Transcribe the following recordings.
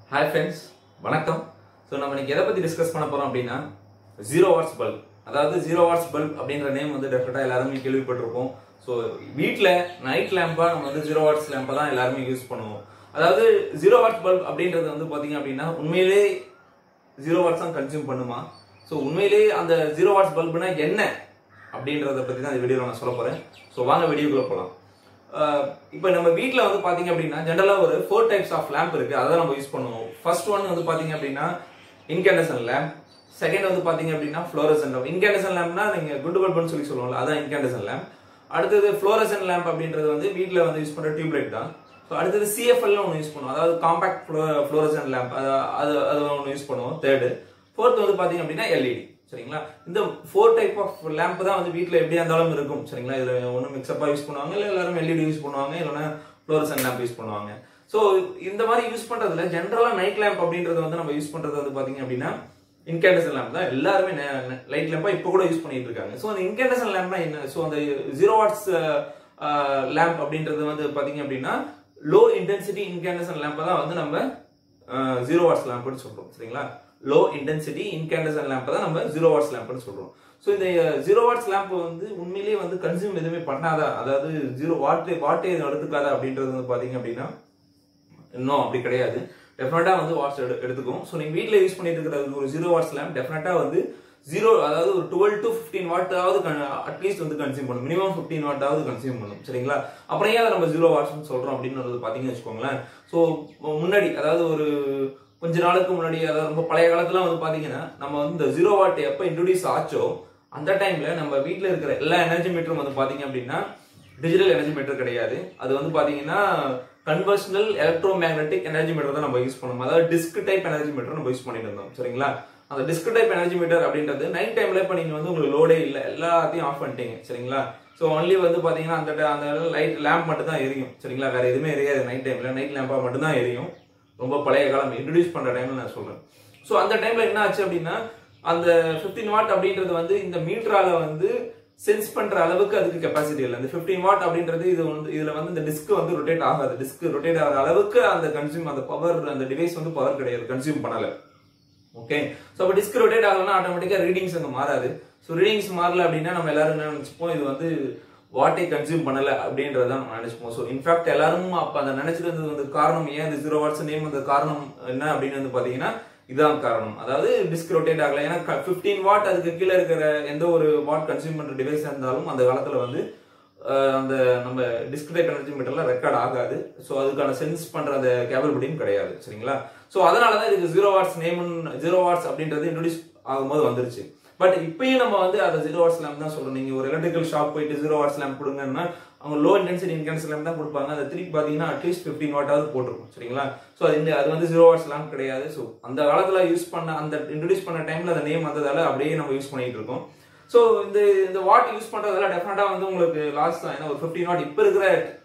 hi friends வணக்கம் so நம்ம இன்னைக்கு எதை பற்றி டிஸ்கஸ் பண்ண போகிறோம் அப்படின்னா ஜீரோ வாட்ஸ் பல்ப் அதாவது ஜீரோ வாட்ஸ் பல்ப் அப்படின்ற நேம் வந்து டெஃபினட்டாக எல்லாருமே கேள்விப்பட்டிருப்போம் ஸோ வீட்டில் நைட் லேம்பாக நம்ம வந்து ஜீரோ வாட்ஸ் லேம்பை தான் எல்லாருமே யூஸ் பண்ணுவோம் அதாவது ஜீரோ வாட்ஸ் பல்ப் அப்படின்றது வந்து பார்த்தீங்க அப்படின்னா உண்மையிலே ஜீரோ வாட்ஸ் தான் கன்சியூம் பண்ணுமா ஸோ உண்மையிலே அந்த ஜீரோ வாட்ஸ் பல்புனா என்ன அப்படின்றத பற்றி தான் இந்த வீடியோவில் நான் சொல்ல போகிறேன் ஸோ வாங்க வீடியோக்குள்ளே போகலாம் இப்போ நம்ம வீட்டில் வந்து பார்த்தீங்க அப்படின்னா ஜென்ரலாக ஒரு ஃபோர் டைப்ஸ் ஆஃப் லேம்ப் இருக்குது அதை நம்ம யூஸ் பண்ணுவோம் ஃபர்ஸ்ட் ஒன் வந்து பார்த்தீங்க அப்படின்னா இன்கேண்டசன் லேம்ப் செகண்ட் வந்து பார்த்தீங்க அப்படின்னா ஃப்ளோரசன் லேம்ப் இன்கேண்டசன் லேம்ப்னா நீங்கள் குண்டு பல்புன்னு சொல்லி சொல்லுவோம்ல அதான் இன்கேண்டசன் லேம்ப் அடுத்தது ஃப்ளோரசன் லேம்ப் அப்படின்றது வந்து வீட்டில் வந்து யூஸ் பண்ணுற டியூப்லைட் தான் ஸோ அடுத்தது சிஎஃப்எல்னு ஒன்று யூஸ் பண்ணுவோம் அதாவது காம்பாக்ட் ஃப்ளோ ஃப்ளோரசன் லேம்ப் அது அது ஒன்று யூஸ் பண்ணுவோம் தேர்டு ஃபோர்த் வந்து பார்த்தீங்க அப்படின்னா எல்இடி சரிங்களா இந்த ஃபோர் டைப் ஆஃப் லேம்ப் தான் வந்து வீட்டில் எப்படியா இருந்தாலும் இருக்கும் சரிங்களா இதில் ஒன்று மிக்சப்பாக யூஸ் பண்ணுவாங்க இல்லை எல்லாரும் எல்இடி யூஸ் பண்ணுவாங்க இல்லைன்னா ஃப்ளோரசன் லேம்ப் யூஸ் பண்ணுவாங்க ஸோ இந்த மாதிரி யூஸ் பண்ணுறதுல ஜென்ரலாக நைட் லேம்ப் அப்படின்றது வந்து நம்ம யூஸ் பண்ணுறது வந்து பார்த்தீங்க அப்படின்னா இன்கேண்டசன் லேம்ப் தான் எல்லாருமே லைட் லேம்பா இப்போ கூட யூஸ் பண்ணிட்டு இருக்காங்க ஸோ அந்த இன்கேண்டசன் லேம்ப்னா என்ன ஸோ அந்த ஜீரோ வாட்ஸ் லேம்ப் அப்படின்றது வந்து பார்த்தீங்க அப்படின்னா லோ இன்டென்சிட்டி இன்கேண்டசன் லேம்பை தான் வந்து நம்ம ஜீரோ வாட்ஸ் லேம்ப்னு சொல்றோம் சரிங்களா லோ இன்டென்சிட்டி இன்கேண்டசன் லேம்பை தான் நம்ம ஜீரோ வாட்ஸ் லேம்ப்னு சொல்றோம் ஸோ இந்த ஜீரோ வாட்ஸ் லேம்ப் வந்து உண்மையிலேயே வந்து கன்சியூம் எதுவுமே பண்ணாதா அதாவது ஜீரோ வாட்டே வாட்டே எடுத்துக்காதா அப்படின்றது வந்து பார்த்தீங்க அப்படின்னா இன்னும் அப்படி கிடையாது டெஃபினட்டா வந்து வாட்ஸ் எடு எடுத்துக்கும் ஸோ நீங்கள் வீட்டில் யூஸ் பண்ணிட்டு இருக்கிற ஒரு ஜீரோ வாட்ஸ் லேம்ப் டெஃபினட்டா வந்து ஜீரோ அதாவது ஒரு டுவெல் டு ஃபிஃப்டீன் வாட்டாவது அட்லீஸ்ட் வந்து கன்சியூம் பண்ணும் மினிமம் ஃபிஃப்டீன் வாட்டாவது கன்சியூம் பண்ணும் சரிங்களா அப்புறம் ஏன் அதை நம்ம ஜீரோ வாட்ஸ்னு சொல்றோம் அப்படின்னு பார்த்தீங்கன்னு வச்சுக்கோங்களேன் ஸோ முன்னாடி அதாவது ஒரு கொஞ்ச நாளுக்கு முன்னாடி அதாவது ரொம்ப பழைய காலத்துல வந்து பாத்தீங்கன்னா நம்ம வந்து இந்த ஜீரோ வாட் எப்போ இன்ட்ரடியூஸ் ஆச்சோ அந்த டைம்ல நம்ம வீட்டில் இருக்கிற எல்லா எனர்ஜி மீட்டரும் வந்து பாத்தீங்க அப்படின்னா டிஜிட்டல் எனர்ஜி மீட்டர் கிடையாது அது வந்து பாத்தீங்கன்னா conventional electromagnetic energy meter தான் நம்ம யூஸ் பண்ணுவோம் அதாவது டிஸ்க் டைப் எனர்ஜி மீட்டர் நம்ம யூஸ் பண்ணிட்டு இருந்தோம் சரிங்களா அந்த டிஸ்க் டைப் எனர்ஜி மீட்டர் அப்படின்றது நைட் டைம்ல இப்போ நீங்க வந்து உங்களுக்கு லோடே இல்லை எல்லாத்தையும் ஆஃப் பண்ணிட்டீங்க சரிங்களா ஸோ ஒன்லி வந்து பாத்தீங்கன்னா அந்த அந்த லைட் லேம்ப் மட்டும் தான் எரியும் சரிங்களா வேற எதுவுமே எரியாது நைட் டைம்ல நைட் லேம்பா மட்டும் தான் எரியும் ரொம்ப பழைய காலம் இன்ட்ரடியூஸ் பண்ற டைம்ல நான் சொல்றேன் ஸோ அந்த டைம்ல என்ன ஆச்சு அப்படின்னா அந்த ஃபிஃப்டீன் வாட் அப்படின்றது வந்து இந்த மீட்டரால வந்து சென்ஸ் பண்ற அளவுக்கு அதுக்கு கெப்பாசிட்டி இல்லை இந்த ஃபிஃப்டீன் வாட் அப்படின்றது இது வந்து இதுல வந்து இந்த டிஸ்க் வந்து ரொட்டேட் ஆகாது டிஸ்க் ரொட்டேட் ஆகிற அளவுக்கு அந்த கன்சியூம் அந்த பவர் அந்த டிவைஸ் வந்து பவர் கிடையாது கன்சியூம் பண்ணல ஓகே ஸோ அப்போ டிஸ்க் ரொட்டேட் ஆகலன்னா ஆட்டோமேட்டிக்காக ரீடிங்ஸ் அங்கே மாறாது ஸோ ரீடிங்ஸ் மாறல அப்படின்னா நம்ம எல்லாரும் என்ன நினச்சிப்போம் இது வந்து வாட்டை கன்சியூம் பண்ணல அப்படின்றத நம்ம நினைச்சுப்போம் ஸோ இன்ஃபேக்ட் எல்லாரும் அப்போ அந்த நினைச்சிட்டு இருந்தது வந்து காரணம் ஏன் இந்த ஜீரோ வாட்ஸ் நேம் அந்த காரணம் என்ன அப்படின்னு வந்து பார்த்தீங்கன்னா இதான் காரணம் அதாவது டிஸ்க் ரொட்டேட் ஆகல ஏன்னா ஃபிஃப்டீன் வாட் அதுக்கு கீழே இருக்கிற எந்த ஒரு வாட் கன்சியூம் பண்ற டிவைஸ் இருந்தாலும் அந்த காலத்துல வந்து அந்த நம்ம டிஸ்க் டைப் எனர்ஜி மீட்டர்ல ரெக்கார்ட் ஆகாது ஸோ அதுக்கான சென்ஸ் பண்ற அந்த கேபிலிட்டியும் கிடையாது சரிங்களா ஸோ அதனால தான் இதுக்கு zero watts name zero watts அப்படின்றது இன்ட்ரடியூஸ் ஆகும்போது வந்துருச்சு பட் இப்பயும் நம்ம வந்து அதை ஜீரோ வாட்ஸ் லேம்ப் தான் சொல்றோம் நீங்க ஒரு எலக்ட்ரிக்கல் ஷாப் போயிட்டு ஜீரோ வாட்ஸ் லேம்ப் கொடுங்கன்னா அவங்க லோ இன்டென்சிட்டி இன்கன்ஸ் லேம்ப் தான் கொடுப்பாங்க அதை திருப்பி பார்த்தீங்கன்னா அட்லீஸ்ட் ஃபிஃப்டீன் வாட்டாவது போட்டிருக்கும் சரிங்களா ஸோ அது அது வந்து ஜீரோ வாட்ஸ் லேம்ப் கிடையாது ஸோ அந்த காலத்தில் யூஸ் பண்ண அந்த இன்ட்ரடியூஸ் பண்ண டைம்ல அந்த நேம் வந்ததால அப்படியே நம்ம யூஸ் பண்ணிட்டு இருக்கோம் ஸோ இந்த இந்த வாட் யூஸ் பண்றதால டெஃபினட்டா வந்து உங்களுக்கு லாஸ் தான் ஏன்னா ஒரு ஃபிஃப்டீன் வாட் இப்போ இருக்கிற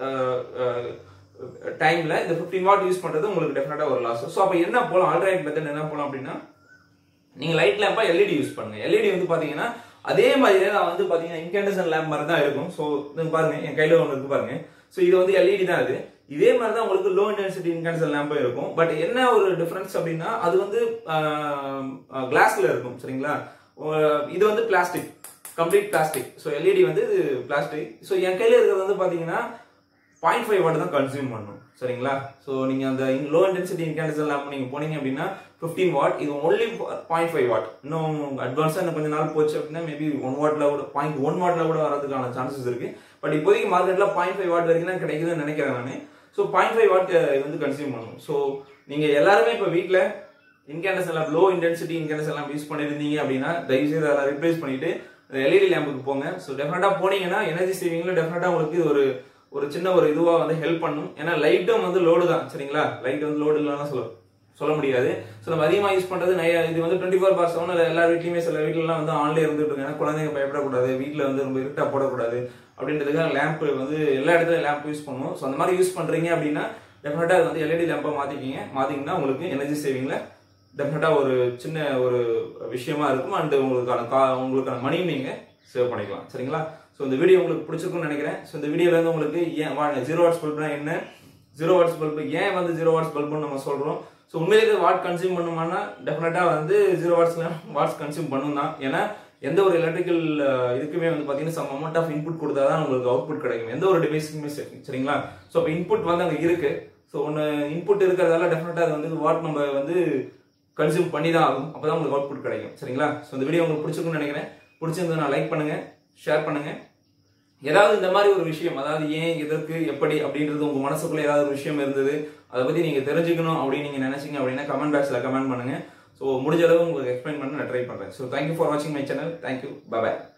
டைம்ல இந்த ஃபிஃப்டீன் வாட் யூஸ் பண்றது உங்களுக்கு டெஃபினட்டா ஒரு லாஸ் ஸோ அப்போ என்ன போகலாம் ஆல்டர்னேட் மெத்தட் என்ன போகலாம் அப்படின்னா நீங்க லைட் லேம்பா எல்இடி யூஸ் பண்ணுங்க எல்இடி வந்து பாத்தீங்கன்னா அதே மாதிரியே நான் வந்து பாத்தீங்கன்னா இன்கேண்டசன் லேம்ப் மாதிரி தான் இருக்கும் ஸோ பாருங்க என் கையில ஒன்று இருக்கு பாருங்க ஸோ இது வந்து எல்இடி தான் இது இதே மாதிரி தான் உங்களுக்கு லோ இன்டென்சிட்டி இன்கேண்டசன் லேம்பும் இருக்கும் பட் என்ன ஒரு டிஃபரன்ஸ் அப்படின்னா அது வந்து கிளாஸ்ல இருக்கும் சரிங்களா இது வந்து plastic complete plastic so LED வந்து இது பிளாஸ்டிக் ஸோ என் கையில இருக்கிறது வந்து பாத்தீங்கன்னா பாயிண்ட் ஃபைவ் வாட் தான் கன்சியூம் பண்ணும் சரிங்களா ஸோ நீங்க அந்த லோ இன்டென்சிட்டி இன்கேண்டசன் லேம்ப் நீங்க போனீங்க அப்படின்னா ஃபிஃப்டீன் வாட் இது ஒன்லி பாயிண்ட் ஃபைவ் வாட் இன்னும் அட்வான்ஸாக இன்னும் கொஞ்ச நாள் போச்சு அப்படின்னா மேபி ஒன் வாட்ல கூட பாயிண்ட் ஒன் வாட்ல கூட வரதுக்கான சான்சஸ் இருக்கு பட் இப்போதைக்கு மார்க்கெட்ல பாயிண்ட் ஃபைவ் வாட் வரைக்கும் தான் கிடைக்குதுன்னு நினைக்கிறேன் நான் ஸோ பாயிண்ட் ஃபைவ் வாட் இது வந்து கன்சியூம் பண்ணும் ஸோ நீங்க எல்லாருமே இப்போ வீட்டில் incandescent lamp low intensity incandescent lamp use பண்ணியிருந்தீங்க அப்படின்னா தயவுசெய்து அதை ரிப்ளேஸ் பண்ணிட்டு எல்இடி லேம்புக்கு போங்க ஸோ டெஃபினட்டா போனீங்கன்னா எனர்ஜி சேவிங்ல டெஃபினட்டா உங்களுக்கு இது ஒரு ஒரு சின்ன ஒரு இதுவாக வந்து ஹெல்ப் பண்ணும் ஏன்னா லைட்டும் வந்து லோடு தான் சரிங்களா லைட் வந்து லோடு இல்லைன்னா சொல்ல சொல்ல முடியாது ஸோ நம்ம அதிகமாக யூஸ் பண்ணுறது நிறைய இது வந்து டுவெண்ட்டி ஃபோர் பார் செவன் எல்லா வீட்லையுமே சில வீட்டிலலாம் வந்து ஆன்லேயே இருந்துட்டு இருக்கு ஏன்னா குழந்தைங்க பயப்படக்கூடாது வீட்டில் வந்து ரொம்ப இருட்டாக போடக்கூடாது அப்படின்றதுக்காக லேம்ப் வந்து எல்லா இடத்துலையும் லேம்ப் யூஸ் பண்ணுவோம் ஸோ அந்த மாதிரி யூஸ் பண்ணுறீங்க அப்படின்னா டெஃபினட்டாக அது வந்து எல்இடி லேம்பாக மாற்றிக்கிங்க மாற்றிங்கன்னா உங்களுக்கு எனர்ஜி சேவிங்கில் டெஃபினட்டாக ஒரு சின்ன ஒரு விஷயமா இருக்கும் அண்ட் உங்களுக்கான கா உங்களுக்கான மணியும் நீங்கள் சேவ் பண்ணிக்கலாம் சரிங்களா ஸோ இந்த வீடியோ உங்களுக்கு பிடிச்சிருக்கும்னு நினைக்கிறேன் ஸோ இந்த வீடியோல இருந்து உங்களுக்கு ஏன் வாங்க ஜீரோ வாட்ஸ் பல்ப்னா என்ன ஜீரோ வாட்ஸ் பல்பு ஏன் வந்து ஜீரோ வாட்ஸ் பல்புன்னு நம்ம சொல்றோம் ஸோ உண்மையிலே இது வாட் கன்சியூம் பண்ணுமானா டெஃபினட்டாக வந்து ஜீரோ வாட்ஸ்ல வாட்ஸ் கன்சியூம் பண்ணும் தான் ஏன்னா எந்த ஒரு எலக்ட்ரிக்கல் இதுக்குமே வந்து பார்த்தீங்கன்னா சம் அமௌண்ட் ஆஃப் இன்புட் கொடுத்தா தான் உங்களுக்கு அவுட்புட் கிடைக்கும் எந்த ஒரு டிவைஸுக்குமே சரி சரிங்களா ஸோ அப்போ இன்புட் வந்து அங்கே இருக்கு ஸோ ஒன்று இன்புட் இருக்கிறதால டெஃபினட்டாக அது வந்து வாட் நம்ம வந்து கன்சியூம் பண்ணி தான் ஆகும் அப்போ தான் உங்களுக்கு அவுட்புட் கிடைக்கும் சரிங்களா ஸோ இந்த வீடியோ உங்களுக்கு பிடிச்சிருக்குன்னு நினைக்கிறேன் பிடிச்சிருந்தா லைக் பண்ணுங்க ஷேர் பண்ணுங்க ஏதாவது இந்த மாதிரி ஒரு விஷயம் அதாவது ஏன் எதற்கு எப்படி அப்படின்றது உங்க மனசுக்குள்ள ஏதாவது ஒரு விஷயம் இருந்தது அதை பத்தி நீங்க தெரிஞ்சுக்கணும் அப்படின்னு நீங்க நினைச்சீங்க அப்படின்னா கமெண்ட் பாக்ஸ்ல கமெண்ட் பண்ணுங்க ஸோ முடிஞ்ச அளவு உங்களுக்கு எக்ஸ்பிளைன் பண்ண நான் ட்ரை பண்றேன் ஸோ தேங்க்யூ ஃபார் வாட்சிங் மை சேனல் தேங்க்யூ பாய்